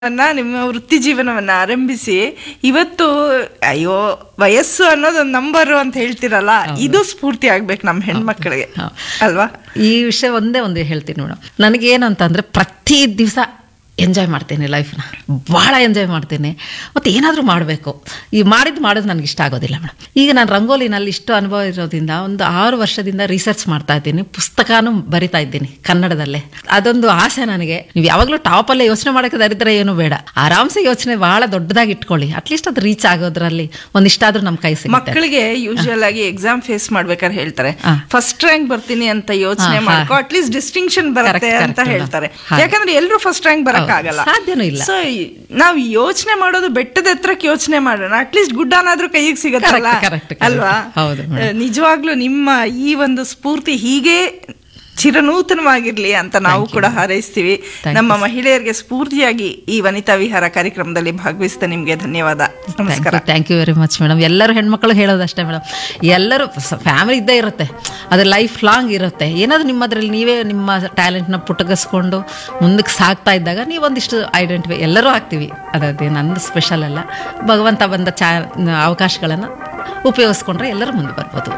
ಅನ್ನ ನಿಮ್ಮ ವೃತ್ತಿ ಜೀವನವನ್ನ ಆರಂಭಿಸಿ ಇವತ್ತು ಅಯ್ಯೋ ವಯಸ್ಸು ಅನ್ನೋದೊಂದು ನಂಬರು ಅಂತ ಹೇಳ್ತಿರಲ್ಲ ಇದು ಸ್ಫೂರ್ತಿ ಆಗ್ಬೇಕು ನಮ್ಮ ಹೆಣ್ಮಕ್ಳಿಗೆ ಹೌದು. ಅಲ್ವಾ ಈ ವಿಷಯ ಒಂದೇ ಒಂದು ಹೇಳ್ತೀನಿ ಮೇಡಮ್ ನನಗೇನು ಅಂತಂದರೆ ಪ್ರತಿ ದಿವಸ ಎಂಜಾಯ್ ಮಾಡ್ತೀನಿ ಲೈಫ್ನ ಭಾಳ ಎಂಜಾಯ್ ಮಾಡ್ತೀನಿ ಮತ್ತು ಏನಾದರೂ ಮಾಡಬೇಕು ಈ ಮಾಡಿದ್ದು ಮಾಡೋದು ನನಗೆ ಇಷ್ಟ ಆಗೋದಿಲ್ಲ ಮೇಡಮ್ ಈಗ ನಾನು ರಂಗೋಲಿನಲ್ಲಿ ಇಷ್ಟು ಅನುಭವ ಇರೋದ್ರಿಂದ ಒಂದು ಆರು ವರ್ಷದಿಂದ ರಿಸರ್ಚ್ ಮಾಡ್ತಾ ಇದ್ದೀನಿ ಪುಸ್ತಕನೂ ಬರಿತಾ ಇದ್ದೀನಿ ಕನ್ನಡದಲ್ಲೇ ಅದೊಂದು ಆಸೆ ನನಗೆ ನೀವು ಯಾವಾಗಲೂ ಟಾಪಲ್ಲೇ ಯೋಚನೆ ಮಾಡೋಕ್ಕೆ ದರಿದ್ರೆ ಏನು ಬೇಡ ಆರಾಮ್ಸೆ ಯೋಚನೆ ಭಾಳ ದೊಡ್ಡದಾಗಿ ಇಟ್ಕೊಳ್ಳಿ ಅಟ್ಲೀಸ್ಟ್ ಅದು ರೀಚ್ ಆಗೋದ್ರಲ್ಲಿ ಒಂದಿಷ್ಟಾದ್ರೂ ನಮ್ಮ ಕೈ ಸಿಗುತ್ತೆ ಮಕ್ಕಳಿಗೆ ಯೂಶುವಲ್ ಆಗಿ ಎಕ್ಸಾಮ್ ಫೇಸ್ ಮಾಡ್ಬೇಕಾದ್ರೆ ಹೇಳ್ತಾರೆ ಹಾ. ಫಸ್ಟ್ ರ್ಯಾಂಕ್ ಬರ್ತೀನಿ ಅಂತ ಯೋಚನೆ ಹಾ, ಹಾ. ಮಾಡ್ಕೊ ಅಟ್ಲೀಸ್ಟ್ ಡಿಸ್ಟಿಂಕ್ಷನ್ ಬರುತ್ತೆ Correct, ಅಂತ correct, ಹೇಳ್ತಾರೆ ಹಾಗೆ. ಯಾಕಂದ್ರೆ ಎಲ್ಲರೂ ಫಸ್ಟ್ ರ್ಯಾಂಕ್ ಬರಕ್ ಆಗಲ್ಲ ಸಾಧ್ಯನೂ ಇಲ್ಲ. ಸೊ ನಾವ್ ಯೋಚನೆ ಮಾಡೋದು ಬೆಟ್ಟದ ಎತ್ತರಕ್ಕೆ ಯೋಚನೆ ಮಾಡೋಣ ಅಟ್ಲೀಸ್ಟ್ ಗುಡ್ಡನಾದ್ರೂ ಕೈಗೆ ಸಿಗತ್ತಲ್ಲ Correct, correct, correct. ಅಲ್ವಾ ಹೌದು, madam. ಅಹ್, ನಿಜವಾಗ್ಲೂ ನಿಮ್ಮ ಈ ಒಂದು ಸ್ಫೂರ್ತಿ ಹೀಗೆ ಚಿರನೂತನವಾಗಿರ್ಲಿ ಅಂತ ನಾವು ಕೂಡ ಹಾರೈಸ್ತೀವಿ Thank ನಮ್ಮ ಮಹಿಳೆಯರಿಗೆ ಸ್ಫೂರ್ತಿಯಾಗಿ ಈ ವನಿತಾ ವಿಹಾರ ಕಾರ್ಯಕ್ರಮದಲ್ಲಿ ಭಾಗವಹಿಸಿದ ನಿಮ್ಗೆ ಧನ್ಯವಾದ ನಮಸ್ಕಾರ thank you very much madam ಎಲ್ಲರೂ ಹೆಣ್ಮಕ್ಳು ಹೇಳೋದಷ್ಟೇ ಮೇಡಮ್ ಎಲ್ಲರೂ ಫ್ಯಾಮಿಲಿ ಇದ್ದೇ ಇರುತ್ತೆ ಅದು ಲೈಫ್ ಲಾಂಗ್ ಇರುತ್ತೆ ಏನಾದರೂ ನಿಮ್ಮದ್ರಲ್ಲಿ ನೀವೇ ನಿಮ್ಮ ಟ್ಯಾಲೆಂಟ್ನ ಪುಟಗಿಸ್ಕೊಂಡು ಮುಂದಕ್ಕೆ ಸಾಗ್ತಾ ಇದ್ದಾಗ ನೀವೊಂದಿಷ್ಟು ಐಡೆಂಟಿಫೈ ಎಲ್ಲರೂ ಆಗ್ತೀವಿ ಅದೇ ನಂದು ಸ್ಪೆಷಲ್ ಅಲ್ಲ ಭಗವಂತ ಬಂದ ಚಾ ಅವಕಾಶಗಳನ್ನು ಉಪಯೋಗಿಸ್ಕೊಂಡ್ರೆ ಎಲ್ಲರೂ ಮುಂದೆ ಬರ್ಬೋದು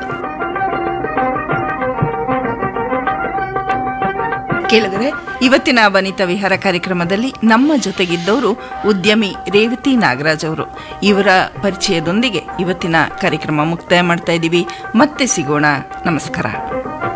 ಕೇಳಿದರೆ ಇವತ್ತಿನ ವನಿತಾ ವಿಹಾರ ಕಾರ್ಯಕ್ರಮದಲ್ಲಿ ನಮ್ಮ ಜೊತೆಗಿದ್ದವರು ಉದ್ಯಮಿ ರೇವತಿ ನಾಗರಾಜ್ ಅವರು ಇವರ ಪರಿಚಯದೊಂದಿಗೆ ಇವತ್ತಿನ ಕಾರ್ಯಕ್ರಮ ಮುಕ್ತಾಯ ಮಾಡ್ತಾ ಇದ್ದೀವಿ ಮತ್ತೆ ಸಿಗೋಣ ನಮಸ್ಕಾರ